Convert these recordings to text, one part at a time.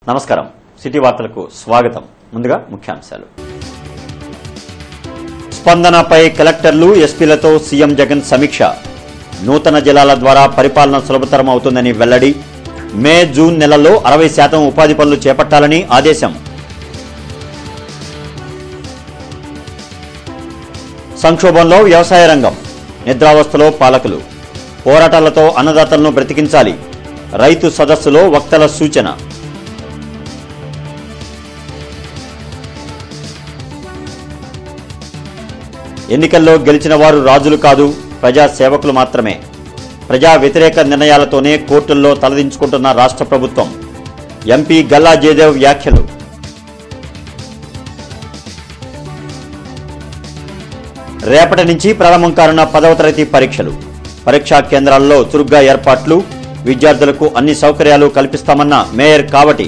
నమస్కారం సిటీ వార్తలకు స్వాగతం ముందుగా ముఖ్యాంశాలు స్పందనపై కలెక్టర్లు ఎస్పీలతో సీఎం జగన్ సమీక్ష నూతన జిల్లాల ద్వారా పరిపాలన సులభతరం అవుతుందని వెల్లడి మే జూన్ నెలల్లో అరవై శాతం ఉపాధి పనులు చేపట్టాలని ఆదేశం సంక్షోభంలో వ్యవసాయ రంగం నిద్రావస్థలో పాలకులు పోరాటాలతో అన్నదాతలను బ్రతికించాలి రైతు సదస్సులో వక్తల సూచన ఎన్నికల్లో గెలిచిన వారు రాజులు కాదు ప్రజా సేవకులు మాత్రమే ప్రజా వ్యతిరేక నిర్ణయాలతోనే కోర్టుల్లో తలదించుకుంటున్న రాష్ట్ర ప్రభుత్వం ఎంపీ గల్లా జయదేవ్ వ్యాఖ్యలు రేపటి నుంచి ప్రారంభం కానున్న పదవ తరగతి పరీక్షలు పరీక్షా కేంద్రాల్లో చురుగ్గా ఏర్పాట్లు విద్యార్థులకు అన్ని సౌకర్యాలు కల్పిస్తామన్న మేయర్ కావటి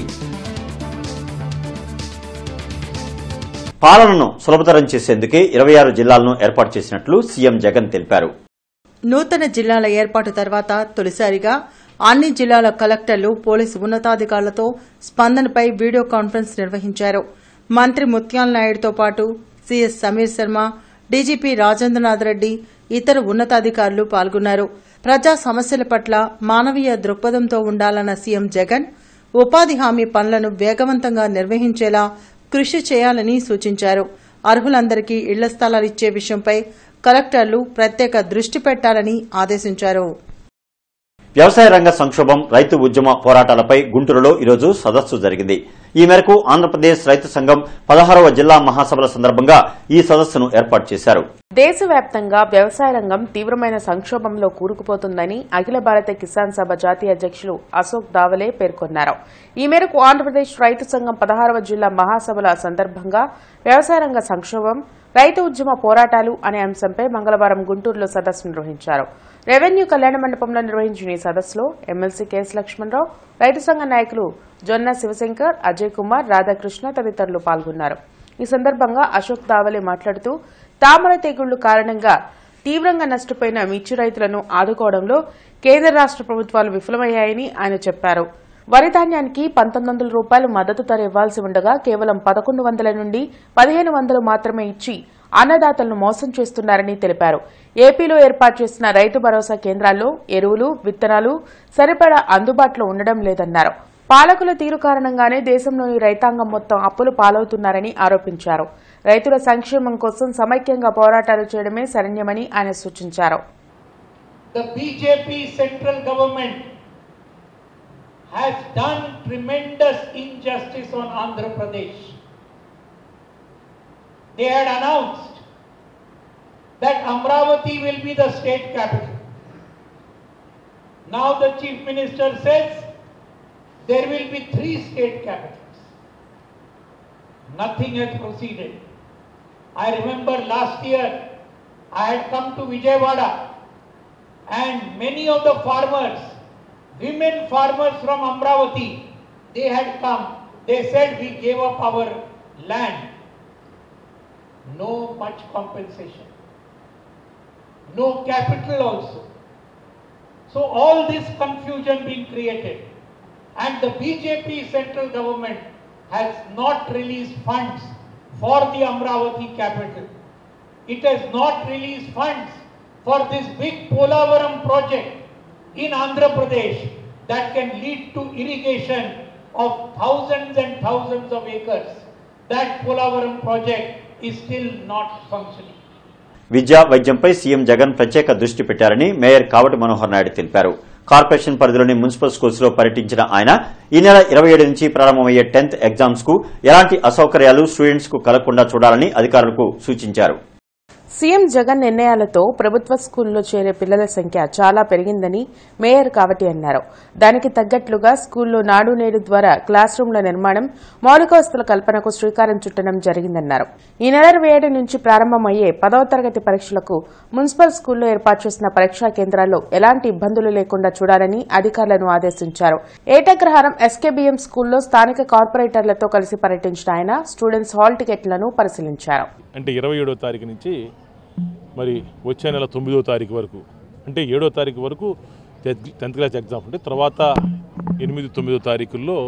పాలనను సులభతరం చేసేందుకే ఇరవై ఆరు జిల్లాలను ఏర్పాటు చేసినట్లు సీఎం జగన్ తెలిపారు నూతన జిల్లాల ఏర్పాటు తర్వాత తొలిసారిగా అన్ని జిల్లాల కలెక్టర్లు పోలీసు ఉన్నతాధికారులతో స్పందనపై వీడియో కాన్ఫరెన్స్ నిర్వహించారు మంత్రి ముత్యాల నాయుడుతో పాటు సీఎస్ సమీర్ శర్మ డీజీపీ రాజేంద్రనాథ్ రెడ్డి ఇతర ఉన్నతాధికారులు పాల్గొన్నారు ప్రజా సమస్యల పట్ల మానవీయ దృక్పథంతో ఉండాలన్న సీఎం జగన్ ఉపాధి హామీ పనులను వేగవంతంగా నిర్వహించేలా కృషి చేయాలని సూచించారు అర్హులందరికీ ఇళ్ల స్థలాలు ఇచ్చే విషయంపై కలెక్టర్లు ప్రత్యేక దృష్టి పెట్టాలని ఆదేశించారు వ్యవసాయ రంగ సంక్షోభం రైతు ఉద్యమ పోరాటాలపై గుంటూరులో ఈరోజు సదస్సు జరిగింది ఈ మేరకు ఆంధ్రప్రదేశ్ రైతు సంఘం పదహారవ జిల్లా మహాసభల సందర్భంగా ఈ సదస్సును ఏర్పాటు చేశారు దేశవ్యాప్తంగా వ్యవసాయ రంగం తీవ్రమైన సంక్షోభంలో కూరుకుపోతుందని అఖిల భారత కిసాన్ సభ జాతీయ అధ్యక్షులు అశోక్ దావలే పేర్కొన్నారు ఈ మేరకు ఆంధ్రప్రదేశ్ రైతు సంఘం పదహారవ జిల్లా మహాసభల సందర్భంగా వ్యవసాయ రంగ సంక్షోభం రైతు ఉద్యమ పోరాటాలు అనే అంశంపై మంగళవారం గుంటూరులో సదస్సు నిర్వహించారు రెవెన్యూ కళ్యాణ మండపంలో నిర్వహించిన ఈ సదస్సులో ఎమ్మెల్సీ కెఎస్ లక్ష్మణరావు రైతు సంఘ నాయకులు జొన్న శివశంకర్ అజయ్ కుమార్ రాధాకృష్ణ తదితరులు పాల్గొన్నారు ఈ సందర్భంగా అశోక్ దావలే మాట్లాడుతూ తామర తెగుళ్లు కారణంగా తీవ్రంగా నష్టపోయిన మిర్చి రైతులను ఆదుకోవడంలో కేంద్ర రాష్ట ప్రభుత్వాలు విఫలమయ్యాయని ఆయన చెప్పారు వరి ధాన్యానికి పంతొమ్మిది వందల రూపాయలు మద్దతు ధర ఇవ్వాల్సి ఉండగా కేవలం పదకొండు వందల నుండి పదిహేను వందలు మాత్రమే ఇచ్చి అన్నదాతలను మోసం చేస్తున్నారని తెలిపారు ఏపీలో ఏర్పాటు చేసిన రైతు భరోసా కేంద్రాల్లో ఎరువులు విత్తనాలు సరిపడా అందుబాటులో ఉండడం లేదన్నారు పాలకుల తీరు కారణంగానే దేశంలోని రైతాంగం మొత్తం అప్పులు పాలవుతున్నారని ఆరోపించారు రైతుల సంక్షేమం కోసం సమైక్యంగా పోరాటాలు చేయడమే శరణ్యమని ఆయన సూచించారు the BJP central government has done tremendous injustice on Andhra Pradesh. They had announced that Amravati will be the state capital. Now the chief minister says there will be three state capitals. Nothing has proceeded. I remember last year I had come to Vijayawada and many of the farmers, women farmers from Amravati, they had come. They said we gave up our land. No much compensation. No capital also. So all this confusion being created and the BJP central government has not released funds for the Amravati capital. It has not released funds for this big Polavaram project in Andhra Pradesh that can lead to irrigation of thousands and thousands of acres. That Polavaram project is still not functioning. విద్యా వైద్యంపై CM Jagan ప్రత్యేక దృష్టి పెట్టారని mayor కావటి Manohar Naidu తెలిపారు corporation పరిధిలోని municipal schools లో పర్యటించిన ఆయన ఈ నెల ఇరవై ఏడు నుంచి ప్రారంభమయ్యే టెన్త్ ఎగ్జామ్స్ కు ఎలాంటి అసౌకర్యాలు స్టూడెంట్స్ కు కలగకుండా చూడాలని అధికారులకు సూచించారు సీఎం జగన్ నిర్ణయాలతో ప్రభుత్వ స్కూల్లో చేరే పిల్లల సంఖ్య చాలా పెరిగిందని మేయర్ కావటి అన్నారు దానికి తగ్గట్లుగా స్కూల్లో నాడు నేడు ద్వారా క్లాస్ రూమ్ల నిర్మాణం మౌలిక వసతుల కల్పనకు శ్రీకారం చుట్టడం జరిగిందన్నారు ఈ నెల ఇరవై ఏడు నుంచి ప్రారంభమయ్యే పదవ తరగతి పరీక్షలకు మున్సిపల్ స్కూల్లో ఏర్పాటు చేసిన పరీక్షా కేంద్రాల్లో ఎలాంటి ఇబ్బందులు లేకుండా చూడాలని అధికారులను ఆదేశించారు ఏటగ్రహారం ఎస్కేబీఎం స్కూల్లో స్థానిక కార్పొరేటర్లతో కలిసి పర్యటించిన ఆయన స్టూడెంట్స్ హాల్ టికెట్లను పరిశీలించారు అంటే ఇరవై ఏడో తారీఖు నుంచి మరి వచ్చే నెల తొమ్మిదో తారీఖు వరకు అంటే ఏడో తారీఖు వరకు టెన్త్ టెన్త్ క్లాస్ ఎగ్జామ్స్ ఉంటాయి తర్వాత ఎనిమిది తొమ్మిదో తారీఖుల్లో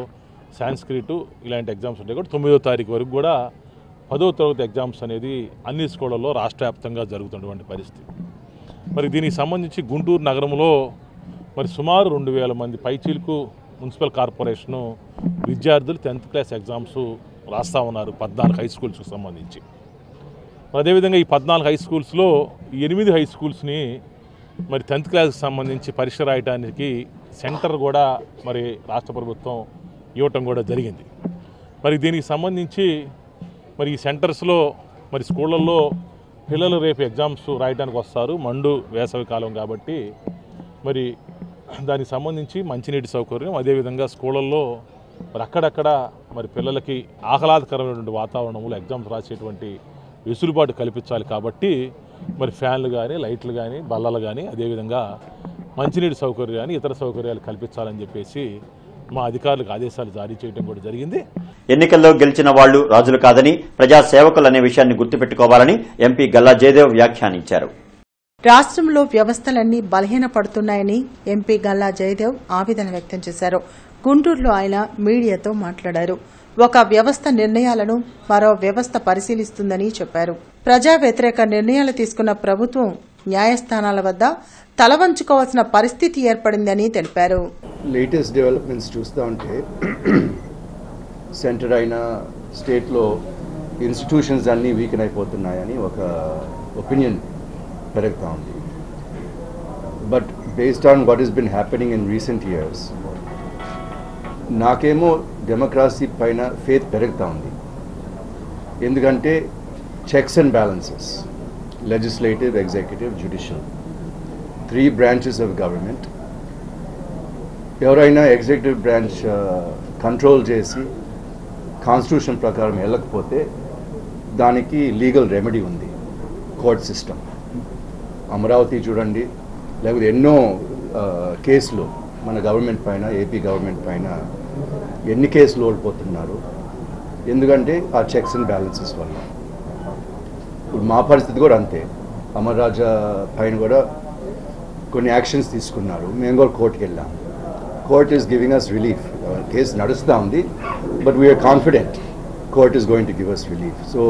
సాంస్క్రిట్ ఇలాంటి ఎగ్జామ్స్ ఉంటాయి కూడా తొమ్మిదో తారీఖు వరకు కూడా పదో తరగతి ఎగ్జామ్స్ అనేది అన్ని స్కూళ్ళల్లో రాష్ట్ర వ్యాప్తంగా జరుగుతున్నటువంటి పరిస్థితి మరి దీనికి సంబంధించి గుంటూరు నగరంలో మరి సుమారు రెండు వేల మంది పైచీలకు మున్సిపల్ కార్పొరేషను విద్యార్థులు టెన్త్ క్లాస్ ఎగ్జామ్స్ రాస్తా ఉన్నారు పద్నాలుగు హై స్కూల్స్కి సంబంధించి మరి అదేవిధంగా ఈ పద్నాలుగు హై స్కూల్స్లో ఈ ఎనిమిది హై స్కూల్స్ని మరి టెన్త్ క్లాస్కి సంబంధించి పరీక్ష రాయడానికి సెంటర్ కూడా మరి రాష్ట్ర ప్రభుత్వం ఇవ్వటం కూడా జరిగింది మరి దీనికి సంబంధించి మరి ఈ సెంటర్స్లో మరి స్కూళ్ళల్లో పిల్లలు రేపు ఎగ్జామ్స్ రాయడానికి వస్తారు మండు వేసవి కాలం కాబట్టి మరి దానికి సంబంధించి మంచినీటి సౌకర్యం అదేవిధంగా స్కూళ్ళల్లో మరి అక్కడక్కడ మరి పిల్లలకి ఆహ్లాదకరమైనటువంటి వాతావరణంలో ఎగ్జామ్స్ రాసేటువంటి వెసులుబాటు కల్పించాలి కాబట్టి మరి ఫ్యాన్లు కానీ లైట్లు కానీ బల్లలు కానీ అదేవిధంగా మంచినీటి సౌకర్యం కానీ ఇతర సౌకర్యాలు కల్పించాలని చెప్పేసి మా అధికారులకు ఆదేశాలు జారీ చేయడం కూడా జరిగింది ఎన్నికల్లో గెలిచిన వాళ్లు రాజులు కాదని ప్రజా సేవకులనే విషయాన్ని గుర్తుపెట్టుకోవాలని ఎంపీ గల్లా జయదేవ్ వ్యాఖ్యానించారు రాష్ట్రంలో వ్యవస్థలన్నీ బలహీనపడుతున్నాయని ఎంపీ గల్లా జయదేవ్ ఆవేదన వ్యక్తం చేశారు గుంటూరులో ఆయన మీడియాతో మాట్లాడారు ఒక వ్యవస్థ నిర్ణయాలను మరో వ్యవస్థ పరిశీలిస్తుందని చెప్పారు ప్రజా వ్యతిరేక నిర్ణయాలు తీసుకున్న ప్రభుత్వం న్యాయస్థానాల వద్ద తలవంచుకోవాల్సిన పరిస్థితి ఏర్పడిందని తెలిపారు లేటెస్ట్ డెవలప్మెంట్స్ చూస్తూ ఉంటే సెంటర్ అయిన స్టేట్లో ఇన్స్టిట్యూషన్స్ అన్నీ వీకెన్ అయిపోతున్నాయని ఒక ఒపీనియన్ పెరుగుతూ ఉంది but based on what is been happening in recent years నాకేమో డెమోక్రసీ పైన ఫేత్ పెరుగుతూ ఉంది ఎందుకంటే checks and balances legislative executive judicial three branches of government ఎవరైనా ఎగ్జిక్యూటివ్ బ్రాంచ్ కంట్రోల్ చేసి కాన్స్టిట్యూషన్ ప్రకారం వెళ్ళకపోతే దానికి లీగల్ రెమెడీ ఉంది కోర్ట్ సిస్టమ్ అమరావతి చూడండి లేకపోతే ఎన్నో ఆ, కేసులు మన గవర్నమెంట్ పైన ఏపీ గవర్నమెంట్ పైన ఎన్ని కేసులు ఓడిపోతున్నారు ఎందుకంటే ఆ చెక్స్ అండ్ బ్యాలెన్సెస్ వల్ల ఇప్పుడు మా పరిస్థితి కూడా అంతే అమర్ రాజా పైన కూడా కొన్ని యాక్షన్స్ తీసుకున్నారు మేము కూడా కోర్టుకి వెళ్ళాం court is giving us relief case నడుస్తూ ఉంది but we're confident court is going to give us relief so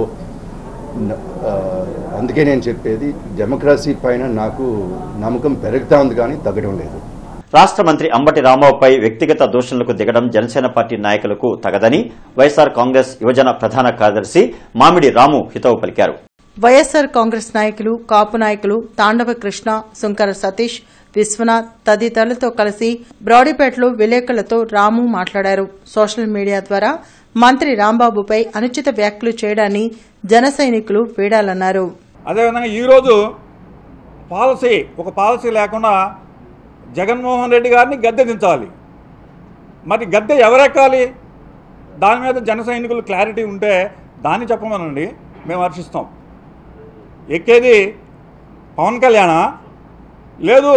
అందుకే నేను చెప్పేది డెమోక్రసీ పైన నాకు నమ్మకం పెరుగుతూ ఉంది కానీ తగ్గడం లేదు రాష్ట్ర మంత్రి అంబటి రాంబాబుపై వ్యక్తిగత దూషణలకు దిగడం జనసేన పార్టీ నాయకులకు తగదని వైఎస్సార్ కాంగ్రెస్ యువజన ప్రధాన కార్యదర్శి మామిడి రాము హితవు పలికారు వైఎస్సార్ కాంగ్రెస్ నాయకులు కాపు నాయకులు తాండవ కృష్ణ సుంకర సతీష్ విశ్వనాథ్ తదితరులతో కలిసి బ్రాడీపేటలో విలేకరులతో రాము మాట్లాడారు సోషల్ మీడియా ద్వారా మంత్రి రాంబాబుపై అనుచిత వ్యాఖ్యలు చేయడాన్ని జన సైనికులు వీడాలన్నారు అదేవిధంగా ఈరోజు పాలసీ ఒక పాలసీ లేకుండా జగన్మోహన్ రెడ్డి గారిని గద్దె దించాలి మరి గద్దె ఎవరెక్కాలి దాని మీద జన సైనికులు క్లారిటీ ఉంటే దాన్ని చెప్పమనండి మేము హర్షిస్తాం ఎక్కేది పవన్ కళ్యాణ లేదు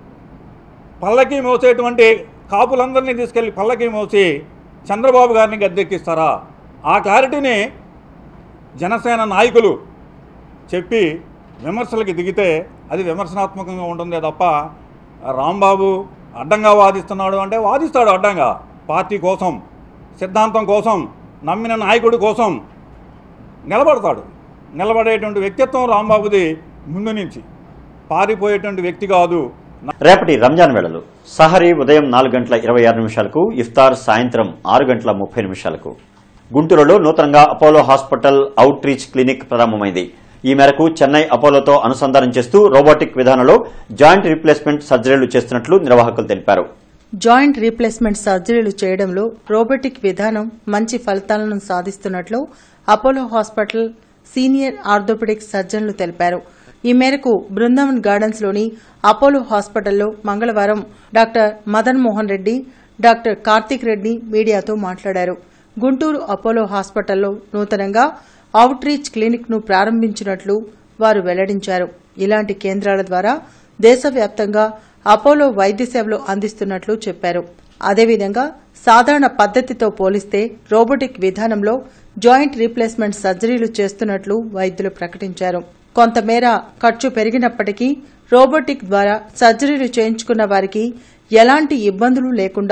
పల్లకి మోసేటువంటి కాపులందరినీ తీసుకెళ్ళి పల్లకి మోసి చంద్రబాబు గారిని గద్దెక్కిస్తారా ఆ క్లారిటీని జనసేన నాయకులు చెప్పి విమర్శలకి దిగితే అది విమర్శనాత్మకంగా ఉంటుందే తప్ప రాంబాబు అడ్డంగా వాదిస్తున్నాడు అంటే వాదిస్తాడు అడ్డంగా పార్టీ కోసం సిద్ధాంతం కోసం నమ్మిన నాయకుడి కోసం నిలబడతాడు నిలబడేటువంటి వ్యక్తిత్వం రాంబాబుది ముందు నుంచి పారిపోయేటువంటి వ్యక్తి కాదు రేపటి రంజాన్ వేళలు సహరీ ఉదయం నాలుగు గంటల ఇరవై ఆరు నిమిషాలకు ఇఫ్తార్ సాయంత్రం ఆరు గంటల ముప్పై నిమిషాలకు గుంటూరులో నూతనంగా Apollo hospital outreach clinic ప్రారంభమైంది ఈ మేరకు చెన్నై అపోలోతో అనుసంధానం చేస్తూ రోబోటిక్ విధానంలో జాయింట్ రీప్లేస్మెంట్ సర్జరీలు చేస్తున్నట్లు నిర్వాహకులు తెలిపారు జాయింట్ రీప్లేస్మెంట్ సర్జరీలు చేయడంలో రోబోటిక్ విధానం మంచి ఫలితాలను సాధిస్తున్నట్లు అపోలో హాస్పిటల్ సీనియర్ ఆర్థోపెడిక్ సర్జన్లు తెలిపారు ఈ మేరకు బృందావన్ గార్డెన్స్ లోని అపోలో హాస్పిటల్లో మంగళవారం డాక్టర్ మదన్ మోహన్ రెడ్డి డాక్టర్ కార్తీక్ రెడ్డి మీడియాతో మాట్లాడారు గుంటూరు అపోలో హాస్పిటల్లో నూతనంగా అవుట్ రీచ్ క్లినిక్ ను ప్రారంభించినట్లు వారు వెల్లడించారు ఇలాంటి కేంద్రాల ద్వారా దేశవ్యాప్తంగా అపోలో వైద్య సేవలు అందిస్తున్నట్లు చెప్పారు అదేవిధంగా సాధారణ పద్దతితో పోలిస్తే రోబోటిక్ విధానంలో జాయింట్ రీప్లేస్మెంట్ సర్జరీలు చేస్తున్నట్లు వైద్యులు ప్రకటించారు కొంతమేర ఖర్చు పెరిగినప్పటికీ రోబోటిక్ ద్వారా సర్జరీలు చేయించుకున్న వారికి ఎలాంటి ఇబ్బందులు లేకుండా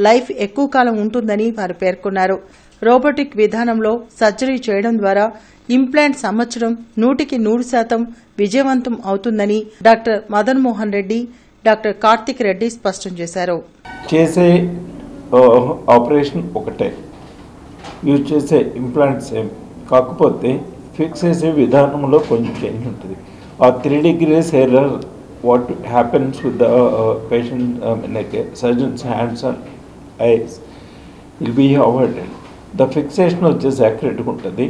లైఫ్ ఎక్కువ కాలం ఉంటుందని వారు పేర్కొన్నారు రోబోటిక్ విధానంలో సర్జరీ చేయడం ద్వారా ఇంప్లాంట్స్ అమర్చడం నూటికి నూరు శాతం విజయవంతం అవుతుందని డాక్టర్ మదన్ మోహన్ రెడ్డి డాక్టర్ కార్తిక్ రెడ్డి స్పష్టం చేశారు చేసే ఆ, ఆపరేషన్ ఒకటే యూజ్ చేసే ఇంప్లాంట్స్ సేమ్ కాకపోతే ఫిక్స్ చేసే విధానంలో కొంచెం చేంజ్ ఉంటుంది ఆ three degrees error what happens with the patient like surgeons hands and eyes will be avoided the fixation వచ్చేసి యాక్యురేట్గా ఉంటుంది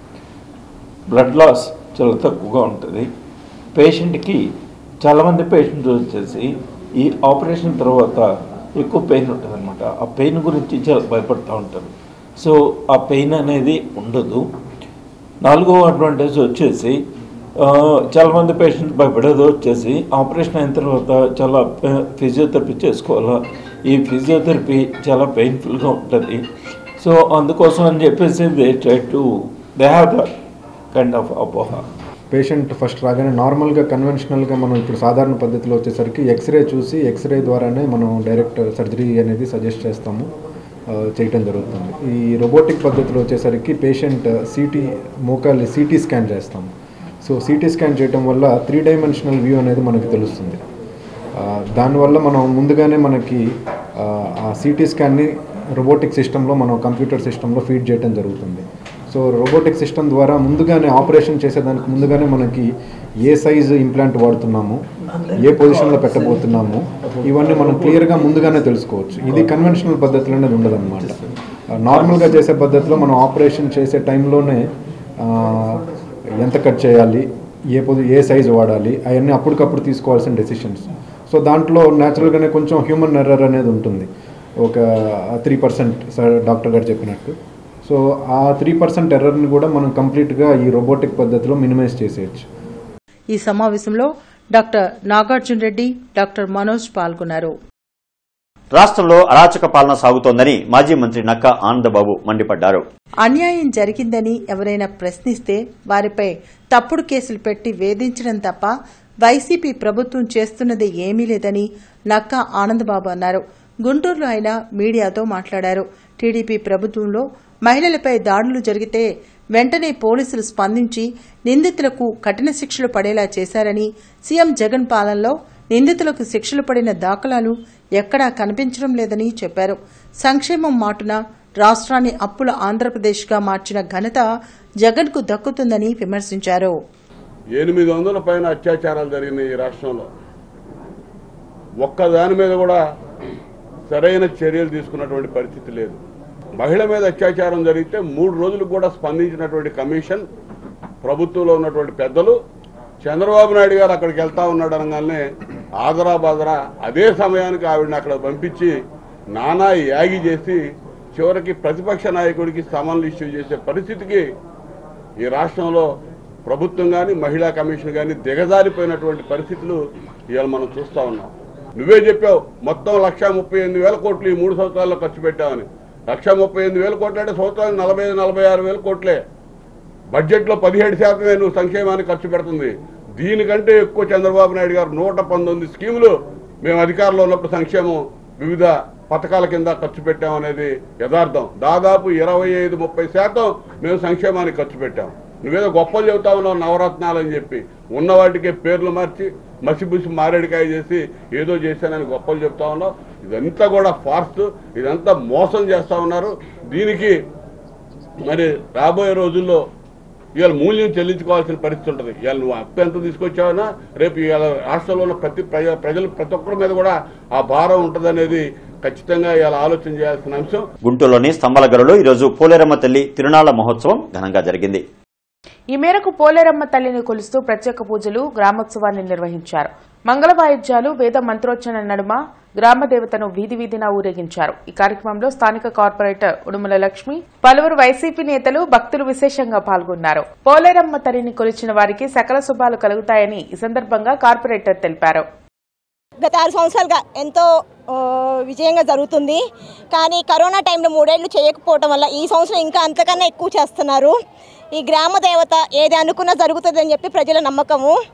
బ్లడ్ లాస్ చాలా తక్కువగా ఉంటుంది పేషెంట్కి చాలామంది పేషెంట్స్ వచ్చేసి ఈ ఆపరేషన్ తర్వాత ఎక్కువ పెయిన్ ఉంటుంది అనమాట ఆ పెయిన్ గురించి చాలా భయపడుతూ ఉంటారు సో ఆ పెయిన్ అనేది ఉండదు నాలుగో అడ్వాంటేజ్ వచ్చేసి ఆ, చాలామంది పేషెంట్స్ భయపడేది వచ్చేసి ఆపరేషన్ అయిన తర్వాత చాలా ఫిజియోథెరపీ చేసుకోవాలా ఈ ఫిజియోథెరపీ చాలా పెయిన్ఫుల్గా ఉంటుంది సో అందుకోసం అని చెప్పేసి they try to they have the kind of అపోహ పేషెంట్ ఫస్ట్ రాగానే నార్మల్గా కన్వెన్షనల్గా మనం ఇప్పుడు సాధారణ పద్ధతిలో వచ్చేసరికి ఎక్స్రే చూసి ఎక్స్రే ద్వారానే మనం డైరెక్ట్ సర్జరీ అనేది సజెస్ట్ చేస్తాము ఆ, చేయటం జరుగుతుంది ఈ రోబోటిక్ పద్ధతిలో వచ్చేసరికి పేషెంట్ సిటీ మోకాలి సిటీ స్కాన్ చేస్తాము సో సిటీ స్కాన్ చేయటం వల్ల త్రీ డైమెన్షనల్ వ్యూ అనేది మనకి తెలుస్తుంది ఆ, దానివల్ల మనం ముందుగానే మనకి ఆ, ఆ సిటీ స్కాన్ని రోబోటిక్ సిస్టంలో మనం కంప్యూటర్ సిస్టంలో ఫీడ్ చేయడం జరుగుతుంది సో రోబోటిక్ సిస్టమ్ ద్వారా ముందుగానే ఆపరేషన్ చేసేదానికి ముందుగానే మనకి ఏ సైజు ఇంప్లాంట్ వాడుతున్నాము ఏ పొజిషన్లో పెట్టబోతున్నాము ఇవన్నీ మనం క్లియర్గా ముందుగానే తెలుసుకోవచ్చు ఇది కన్వెన్షనల్ పద్ధతిలో అనేది ఉండదన్నమాట నార్మల్గా చేసే పద్ధతిలో మనం ఆపరేషన్ చేసే టైంలోనే ఆ, ఎంత కట్ చేయాలి ఏ పొజి ఏ సైజు వాడాలి అవన్నీ అప్పటికప్పుడు తీసుకోవాల్సిన డెసిషన్స్ సో దాంట్లో న్యాచురల్గానే కొంచెం హ్యూమన్ ఎర్రర్ అనేది ఉంటుంది ఒక త్రీ పర్సెంట్ సార్ డాక్టర్ గారు చెప్పినట్టు సో ఆ త్రీ పర్సెంట్ ఎర్రర్ని కూడా మనం కంప్లీట్గా ఈ రోబోటిక్ పద్ధతిలో మినిమైజ్ చేసేయచ్చు ఈ సమావేశంలో డాక్టర్ నాగార్జున రెడ్డి డాక్టర్ మనోజ్ పాల్గొన్నారు రాష్ట్రంలో అరాచక పాలన సాగుతోందని మాజీ మంత్రి నక్కా ఆనందబాబు మండిపడ్డారు అన్యాయం జరిగిందని ఎవరైనా ప్రశ్నిస్తే వారిపై తప్పుడు కేసులు పెట్టి వేధించడం తప్ప వైసీపీ ప్రభుత్వం చేస్తున్నది ఏమీ లేదని నక్కా ఆనందబాబు అన్నారు గుంటూరులో ఆయన మీడియాతో మాట్లాడారు టీడీపీ ప్రభుత్వంలో మహిళలపై దాడులు జరిగితే వెంటనే పోలీసులు స్పందించి నిందితులకు కఠిన శిక్షలు పడేలా చేశారని సీఎం జగన్ పాలనలో నిందితులకు శిక్షలు పడిన దాఖలాలు ఎక్కడా కనిపించడం లేదని చెప్పారు సంక్షేమం మాటున రాష్ట్రాన్ని అప్పుల ఆంధ్రప్రదేశ్గా మార్చిన ఘనత జగన్కు దక్కుతుందని విమర్శించారు ఎనిమిది వందల పైన అత్యాచారాలు జరిగినాయి ఈ రాష్ట్రంలో ఒక్క దాని మీద కూడా సరైన చర్యలు తీసుకున్నటువంటి పరిస్థితి లేదు మహిళ మీద అత్యాచారం జరిగితే మూడు రోజులకు కూడా స్పందించినటువంటి కమిషన్ ప్రభుత్వంలో ఉన్నటువంటి పెద్దలు చంద్రబాబు నాయుడు గారు అక్కడికి వెళ్తా ఉన్నాడు అనగానే ఆదరా బాదరా అదే సమయానికి ఆవిడని అక్కడ పంపించి నానా యాగి చేసి చివరికి ప్రతిపక్ష నాయకుడికి సమన్లు ఇష్యూ చేసే పరిస్థితికి ఈ రాష్ట్రంలో ప్రభుత్వం కానీ మహిళా కమిషన్ కానీ దిగజారిపోయినటువంటి పరిస్థితులు ఇవాళ మనం చూస్తా ఉన్నాం నువ్వే చెప్పావు మొత్తం లక్ష ముప్పై ఎనిమిది వేల కోట్లు ఈ మూడు సంవత్సరాల్లో ఖర్చు పెట్టామని లక్ష ముప్పై ఎనిమిది వేల కోట్లు అంటే సంవత్సరానికి నలభై ఐదు నలభై ఆరు వేల కోట్లే బడ్జెట్లో పదిహేడు శాతమే నువ్వు సంక్షేమానికి ఖర్చు పెడుతుంది దీనికంటే ఎక్కువ చంద్రబాబు నాయుడు గారు నూట పంతొమ్మిది స్కీములు మేము అధికారంలో ఉన్నప్పుడు సంక్షేమం వివిధ పథకాల కింద ఖర్చు పెట్టామనేది యథార్థం దాదాపు ఇరవై ఐదు ముప్పై శాతం మేము సంక్షేమానికి ఖర్చు పెట్టాం నువ్వేదో గొప్పలు చెబుతా ఉన్నావు నవరత్నాలు అని చెప్పి ఉన్న వాటికే పేర్లు మార్చి మసిబుసి మారేడికాయ చేసి ఏదో చేశానని గొప్పలు చెప్తా ఉన్నావు ఇదంతా కూడా ఫార్స్ ఇదంతా మోసం చేస్తా ఉన్నారు దీనికి మరి రాబోయే రోజుల్లో ఇవాళ మూల్యం చెల్లించుకోవాల్సిన పరిస్థితి ఉంటుంది ఇవాళ నువ్వు అప్పు ఎంత తీసుకొచ్చావన్నా రేపు ఇవాళ రాష్ట్రంలో ఉన్న ప్రతి ప్రజ ప్రజలు ప్రతి ఒక్కరి మీద కూడా ఆ భారం ఉంటుందనేది ఖచ్చితంగా ఇవాళ ఆలోచన చేయాల్సిన అంశం గుంటూరులోని స్తంభలగరలో ఈరోజు పోలేరమ్మ తల్లి తిరునాళ్ల మహోత్సవం ఘనంగా జరిగింది ఈ మేరకు పోలేరమ్మ తల్లిని కొలుస్తూ ప్రత్యేక పూజలు గ్రామోత్సవాన్ని నిర్వహించారు మంగళ వాయిద్యాలు వేద మంత్రోచ్చరణ నడుమ గ్రామ దేవతను వీధి వీధిన ఊరేగించారు ఈ కార్యక్రమంలో స్థానిక కార్పొరేటర్ ఉడుమల లక్ష్మి పలువురు వైసీపీ నేతలు భక్తులు విశేషంగా పాల్గొన్నారు పోలేరమ్మ తల్లిని కొలిచిన వారికి సకల శుభాలు కలుగుతాయని ఈ సందర్భంగా కార్పొరేటర్ తెలిపారు గత ఆరు సంవత్సరాలుగా ఎంతో ఆ, విజయంగా జరుగుతుంది కానీ కరోనా టైంలో మూడేళ్లు చేయకపోవటం వల్ల ఈ సంవత్సరం ఇంకా అంతకన్నా ఎక్కువ చేస్తున్నారు ఈ గ్రామ దేవత ఏది అనుకున్నా జరుగుతుందని చెప్పి ప్రజల నమ్మకము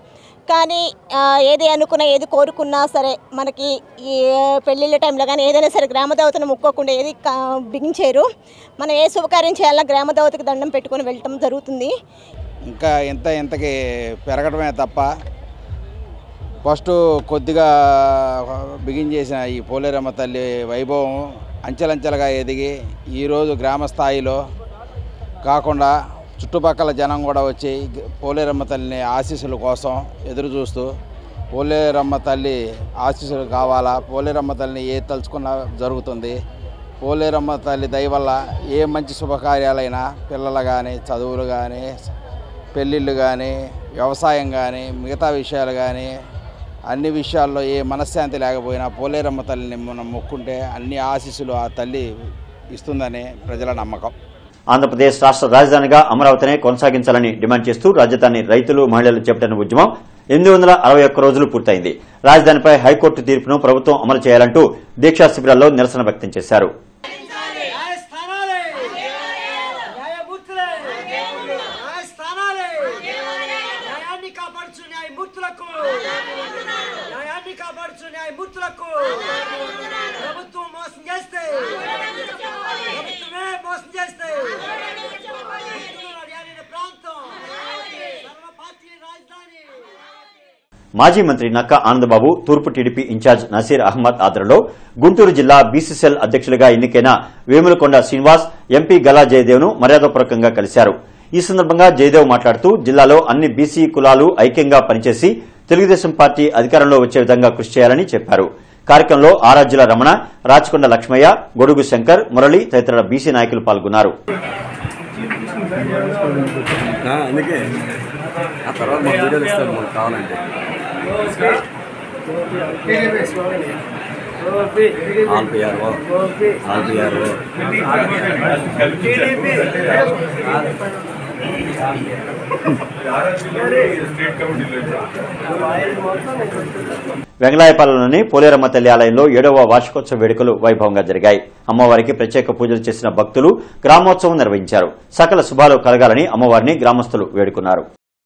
కానీ ఆ, ఏది అనుకున్నా ఏది కోరుకున్నా సరే మనకి ఈ పెళ్ళిళ్ళ టైంలో కానీ ఏదైనా సరే గ్రామదేవతను ముక్కోకుండా ఏది కా- బిగించారు మనం ఏ శుభకార్యం చేయాలన్నా గ్రామదేవతకి దండం పెట్టుకొని వెళ్ళటం జరుగుతుంది ఇంకా ఇంత ఇంతకి పెరగడమే తప్ప ఫస్ట్ కొద్దిగా బిగించేసిన ఈ పోలేరమ్మ తల్లి వైభవం అంచెలంచెలుగా ఎదిగి ఈరోజు గ్రామ స్థాయిలో కాకుండా చుట్టుపక్కల జనం కూడా వచ్చి పోలేరమ్మ తల్లిని ఆశీస్సుల కోసం ఎదురు చూస్తూ పోలేరమ్మ తల్లి ఆశీస్సులు కావాలా పోలేరమ్మ తల్లిని ఏ తలుచుకున్నా జరుగుతుంది పోలేరమ్మ తల్లి దయ వల్ల ఏ మంచి శుభకార్యాలైనా పిల్లలు కానీ చదువులు కానీ పెళ్ళిళ్ళు కానీ వ్యవసాయం కానీ మిగతా విషయాలు కానీ అన్ని విషయాల్లో ఏ మనశ్శాంతి లేకపోయినా పోలేరమ్మ తల్లిని మనం మొక్కుంటే అన్ని ఆశీస్సులు ఆ తల్లి ఇస్తుందని ప్రజల నమ్మకం ఆంధ్రప్రదేశ్ రాష్ట్ర రాజధానిగా అమరావతినే కొనసాగించాలని డిమాండ్ చేస్తూ రాజధాని రైతులు మహిళలు చేపట్టిన ఉద్యమం ఎనిమిది వందల అరవై ఒక్క రోజులు పూర్తయింది రాజధానిపై హైకోర్టు తీర్పును ప్రభుత్వం అమలు చేయాలంటూ దీక్షా శిబిరాల్లో నిరసన వ్యక్తం చేశారు న్యాయాన్ని కాపాడుచు న్యాయమూర్తులకు న్యాయాన్ని కాపాడుచు న్యాయమూర్తులకు ప్రభుత్వం మోసం చేస్తే ప్రభుత్వమే మోసం చేస్తే అడియాలిన ప్రాంతం సర్వ పార్టీ రాజధాని మాజీ మంత్రి నక్కా ఆనందబాబు తూర్పు టీడీపీ ఇన్ఛార్జ్ నసీర్ అహ్మద్ ఆధ్వర్యంలో గుంటూరు జిల్లా బీసీసీఎల్ అధ్యక్షులుగా ఎన్నికైన వేములకొండ శ్రీనివాస్ ఎంపీ గల్లా జయదేవ్ను మర్యాదపూర్వకంగా కలిశారు ఈ సందర్భంగా జయదేవ్ మాట్లాడుతూ జిల్లాలో అన్ని బీసీ కులాలు ఐక్యంగా పనిచేసి తెలుగుదేశం పార్టీ అధికారంలో వచ్చే విధంగా కృషి చేయాలని చెప్పారు కార్యక్రమంలో ఆరాధ్యుల రమణ రాచకొండ లక్ష్మయ్య గొడుగు శంకర్ మురళి తదితర బీసీ నాయకులు పాల్గొన్నారు అందుకే ఆ తర్వాత మాకు వీడియోలు ఇస్తారు మాకు కావాలంటే ఆల్ పిఆర్ఓ ఆల్ పిఆర్ఓ వెంగళాయపాలెంలోని పోలేరమ్మ తల్లి ఆలయంలో ఏడవ వార్షికోత్సవ వేడుకలు వైభవంగా జరిగాయి అమ్మవారికి ప్రత్యేక పూజలు చేసిన భక్తులు గ్రామోత్సవం నిర్వహించారు సకల శుభాలు కలగాలని అమ్మవారిని గ్రామస్తులు వేడుకున్నారు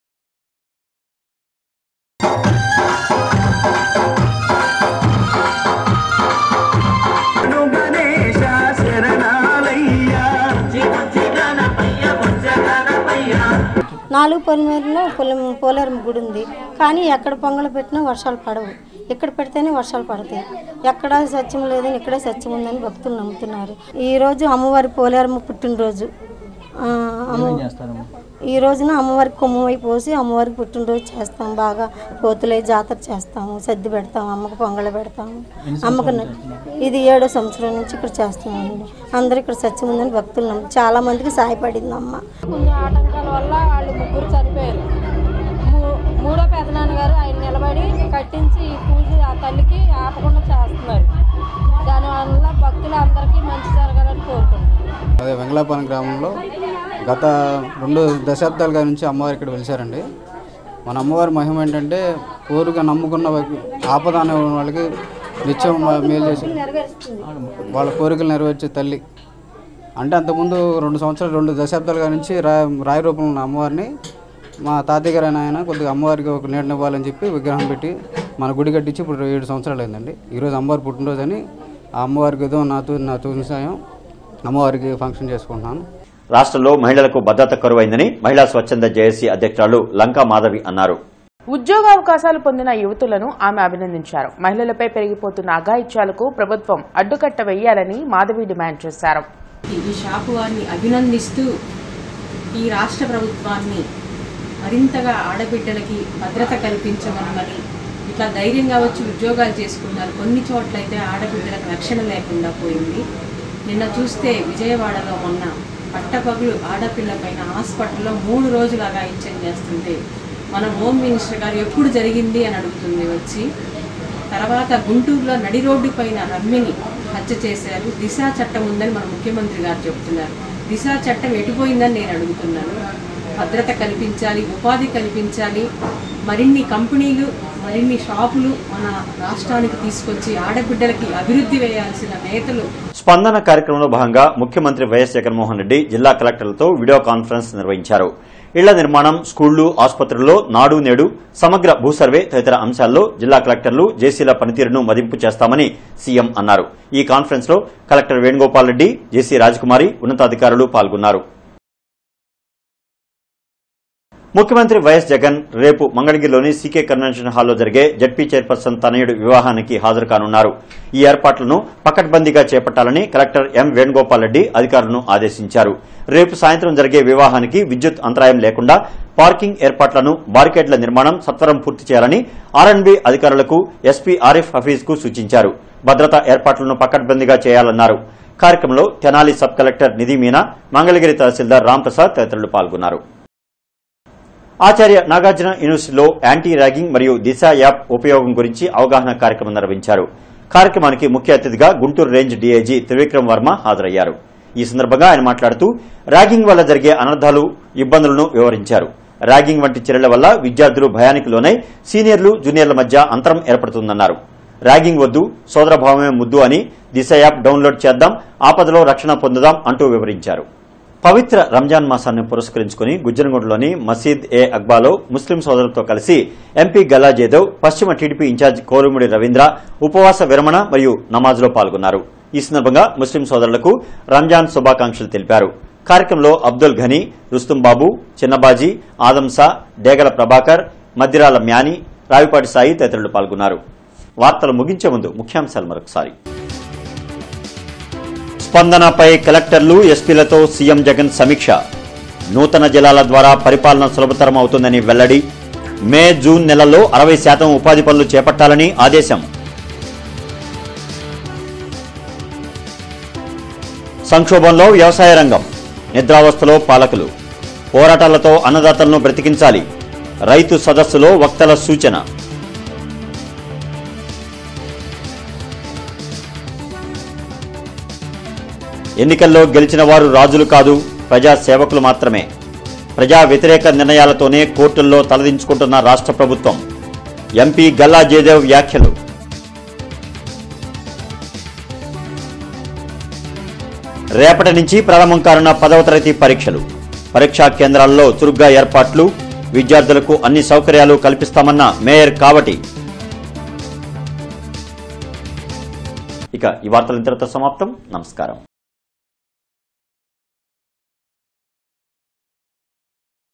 నాలుగు పొలిమేరలో పొలం పోలేరమ్మ గుడి ఉంది కానీ ఎక్కడ పొంగలు పెట్టినా వర్షాలు పడవు ఇక్కడ పెడితేనే వర్షాలు పడతాయి ఎక్కడ సత్యం లేదని ఇక్కడే సత్యం ఉందని భక్తులు నమ్ముతున్నారు ఈరోజు అమ్మవారి పోలేరమ్మ పుట్టినరోజు ఆ, అమ్మ ఈ రోజున అమ్మవారికి కొమ్మై పోసి అమ్మవారికి పుట్టినరోజు చేస్తాం బాగా కోతులై జాతర చేస్తాము సర్ది పెడతాము అమ్మకు పొంగలు పెడతాము అమ్మకు న- ఇది ఏడో సంవత్సరం నుంచి ఇక్కడ చేస్తున్నామండి అందరూ ఇక్కడ సత్యం ఉందని భక్తులు నమ్ము చాలా మందికి సహాయపడింది అమ్మ కొన్ని ఆటంకాల వల్ల వాళ్ళు ముగ్గురు చనిపోయారు మూ- మూడో పెదనాన్నగారు ఆయన నిలబడి కట్టించి ఈ పూజ ఆ తల్లికి ఆపకుండా చేస్తున్నారు దానివల్ల భక్తులందరికీ మంచి జరగాలని కోరుకుంటున్నాను అదే వెంగళాపురం గ్రామంలో గత రెండు దశాబ్దాలుగా నుంచి అమ్మవారు ఇక్కడ వెలిసారండి మన అమ్మవారి మహిమ ఏంటంటే కోరిక నమ్ముకున్న వాళ్ళకి ఆపద అనే వాళ్ళకి నిత్యం మేలు చేసి వాళ్ళ కోరికలు నెరవేర్చే తల్లి అంటే అంతకుముందు రెండు సంవత్సరాలు రెండు దశాబ్దాలుగా నుంచి రా రాయి రూపంలో ఉన్న అమ్మవారిని మా తాతయ్య గారు ఆయన కొద్దిగా అమ్మవారికి ఒక నీడనివ్వాలని చెప్పి విగ్రహం పెట్టి మన గుడి కట్టించి ఇప్పుడు ఏడు సంవత్సరాలు అయిందండి ఈరోజు అమ్మవారి పుట్టినరోజు అని ఆ అమ్మవారికి ఏదో నాతో నా తోచిన సాయం అమ్మవారికి ఫంక్షన్ చేసుకుంటున్నాను రాష్ట్రంలో మహిళలకు భద్రత కరువైందని మహిళా స్వచ్ఛంద జేఏసీ అధ్యక్షురాలు లంకా మాధవి అన్నారు ఉద్యోగావకాశాలు పొందిన యువతులను ఆమె అభినందించారు మహిళలపై పెరిగిపోతున్న అఘాయిత్యాలకు ప్రభుత్వం అడ్డుకట్ట వేయాలని మాధవి డిమాండ్ చేశారు ఈ షాపు వారిని అభినందిస్తూ ఈ రాష్ట్ర ప్రభుత్వాన్ని మరింతగా ఆడబిడ్డలకి భద్రత కల్పించమని ఇట్లా ధైర్యంగా వచ్చి ఉద్యోగాలు చేసుకున్నారు కొన్ని చోట్లయితే ఆడబిడ్డలకు రక్షణ లేకుండా పోయింది నిన్న చూస్తే విజయవాడలో మొన్న పట్టపగులు ఆడపిల్ల పైన హాస్పిటల్లో మూడు రోజులు అగాయించం చేస్తుంటే మన హోమ్ మినిస్టర్ గారు ఎప్పుడు జరిగింది అని అడుగుతుంది వచ్చి తర్వాత గుంటూరులో నడి రోడ్డు పైన రమ్మిని హత్య చేశారు దిశ చట్టం ఉందని మన ముఖ్యమంత్రి గారు చెప్తున్నారు దిశ చట్టం ఎటుపోయిందని నేను అడుగుతున్నాను భద్రత కల్పించాలి ఉపాధి కల్పించాలి మరిన్ని కంపెనీలు మరిన్ని షాపులు మన రాష్ట్రానికి తీసుకొచ్చి ఆడబిడ్డలకి అభివృద్ధి వేయాల్సిన నేతలు స్పందన కార్యక్రమంలో భాగంగా ముఖ్యమంత్రి వైఎస్ జగన్మోహన్ రెడ్డి జిల్లా కలెక్టర్లతో వీడియో కాన్ఫరెన్స్ నిర్వహించారు ఇళ్ల నిర్మాణం స్కూళ్లు ఆసుపత్రుల్లో నాడు నేడు సమగ్ర భూ సర్వే తదితర అంశాల్లో జిల్లా కలెక్టర్లు జేసీల పనితీరును మదింపు చేస్తామని సీఎం అన్నారు ఈ కాన్ఫరెన్స్ లో కలెక్టర్ వేణుగోపాల్ రెడ్డి జేసీ రాజకుమారి ఉన్నతాధికారులు పాల్గొన్నారు ముఖ్యమంత్రి వైఎస్ జగన్ రేపు మంగళగిరిలోని సీకే కన్వెన్షన్ హాల్లో జరిగే జడ్పీ చైర్పర్సన్ తనయుడు వివాహానికి హాజరు కానున్నారు ఈ ఏర్పాట్లను పకడ్బందీగా చేపట్టాలని కలెక్టర్ ఎం వేణుగోపాల్ రెడ్డి అధికారులను ఆదేశించారు రేపు సాయంత్రం జరిగే వివాహానికి విద్యుత్ అంతరాయం లేకుండా పార్కింగ్ ఏర్పాట్లను బారికేడ్ల నిర్మాణం సత్వరం పూర్తి చేయాలని ఆర్ఎండ్బి అధికారులకు ఎస్పీ ఆరిఫ్ హఫీజ్ కు సూచించారు భద్రతా ఏర్పాట్లను పకడ్బందీగా చేయాలన్నారు కార్యక్రమంలో తెనాలి సబ్ కలెక్టర్ నిధి మీనా మంగళగిరి తహసీల్దార్ రాంప్రసాద్ తదితరులు పాల్గొన్నారు ఆచార్య నాగార్జున యూనివర్సిటీలో యాంటీ ర్యాగింగ్ మరియు దిశ యాప్ ఉపయోగం గురించి అవగాహన కార్యక్రమం నిర్వహించారు కార్యక్రమానికి ముఖ్య అతిథిగా గుంటూరు రేంజ్ డీఐజీ త్రివిక్రమ్ వర్మ హాజరయ్యారు ఈ సందర్భంగా ఆయన మాట్లాడుతూ ర్యాగింగ్ వల్ల జరిగే అనర్థాలు ఇబ్బందులను వివరించారు ర్యాగింగ్ వంటి చర్యల వల్ల విద్యార్థులు భయానికి లోనై సీనియర్లు జూనియర్ల మధ్య అంతరం ఏర్పడుతుందన్నారు ర్యాగింగ్ వద్దు సోదరభావమే ముద్దు అని దిశ యాప్ డౌన్లోడ్ చేద్దాం ఆపదలో రక్షణ పొందుదాం అంటూ వివరించారు పవిత్ర రంజాన్ మాసాన్ని పురస్కరించుకుని గుజ్జనగూడలోని మసీద్ ఏ అక్బాలో ముస్లిం సోదరులతో కలిసి ఎంపీ గల్లా జేదవ్ పశ్చిమ టీడీపీ ఇన్ఛార్జ్ కోరుముడి రవీంద్ర ఉపవాస విరమణ మరియు నమాజ్లో పాల్గొన్నారు ఈ సందర్భంగా ముస్లిం సోదరులకు రంజాన్ శుభాకాంక్షలు తెలిపారు కార్యక్రమంలో అబ్దుల్ ఘనీ రుస్తుం బాబు చిన్నబాజీ ఆదంసా డేగల ప్రభాకర్ మద్దిరాల మ్యాని రావిపాటి సాయి తదితరులు పాల్గొన్నారు వార్తలు ముగించే ముందు ముఖ్యాంశాలు మరొకసారి స్పందనపై కలెక్టర్లు ఎస్పీలతో సీఎం జగన్ సమీక్ష నూతన జిల్లాల ద్వారా పరిపాలన సులభతరం అవుతుందని వెల్లడి మే జూన్ నెలల్లో అరవై శాతం ఉపాధి పనులు చేపట్టాలని ఆదేశం సంక్షోభంలో వ్యవసాయ రంగం నిద్రావస్థలో పాలకులు పోరాటాలతో అన్నదాతలను బ్రతికించాలి రైతు సదస్సులో వక్తల సూచన ఎన్నికల్లో గెలిచిన వారు రాజులు కాదు ప్రజా సేవకులు మాత్రమే ప్రజా వ్యతిరేక నిర్ణయాలతోనే కోర్టుల్లో తలదించుకుంటున్న రాష్ట్ర ప్రభుత్వం ఎంపీ గల్లా జయదేవ్ వ్యాఖ్యలు రేపటి నుంచి ప్రారంభం కానున్న పదవ తరగతి పరీక్షలు పరీక్షా కేంద్రాల్లో చురుగ్గా ఏర్పాట్లు విద్యార్థులకు అన్ని సౌకర్యాలు కల్పిస్తామన్న మేయర్ కావటి ఇక ఈ వార్తలు ఇంతటితో సమాప్తం నమస్కారం